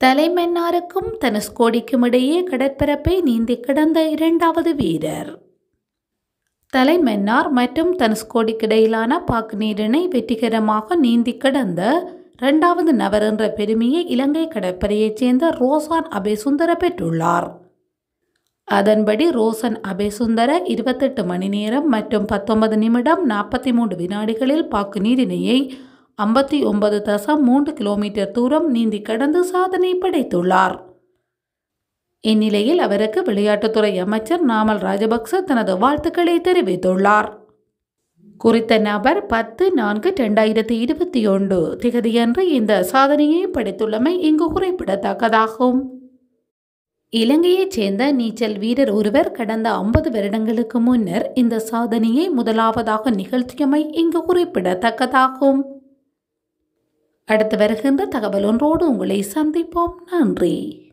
தலைமன்னாருக்கும் தனுஷ்கோடிக்கும் இடையே கடற்பரப்பை நீந்தி கிடந்த இரண்டாவது வீரர் தலைமன்னார் மற்றும் தனுஷ்கோடிக்கு இடையிலான பாக்கு நீரினை வெற்றிகரமாக நீந்தி கிடந்த இரண்டாவது நபர் என்ற பெருமையை இலங்கை கடற்படையைச் சேர்ந்த ரோசான் அபேசுந்தர பெற்றுள்ளார் அதன்படி ரோசன் அபேசுந்தர இருபத்தெட்டு மணி நேரம் மற்றும் பத்தொன்பது நிமிடம் நாற்பத்தி மூன்று வினாடிகளில் பாக்கு நீரிணையை ஐம்பத்தி ஒன்பது தசம் மூன்று கிலோமீட்டர் தூரம் நீந்தி கடந்து சாதனை படைத்துள்ளார் இந்நிலையில் அவருக்கு விளையாட்டுத்துறை அமைச்சர் நாமல் ராஜபக்ச தனது வாழ்த்துக்களை தெரிவித்துள்ளார் குறித்த நபர் பத்து நான்கு ரெண்டாயிரத்தி இருபத்தி ஒன்று திகதியன்று இந்த சாதனையை படைத்துள்ளமை இங்கு குறிப்பிடத்தக்கதாகும் இலங்கையைச் சேர்ந்த நீச்சல் வீரர் ஒருவர் கடந்த ஐம்பது வருடங்களுக்கு முன்னர் இந்த சாதனையை முதலாவதாக நிகழ்த்தியமை இங்கு குறிப்பிடத்தக்கதாகும் அடுத்து வருகின்ற தகவல் ஒன்றோடு உங்களை சந்திப்போம் நன்றி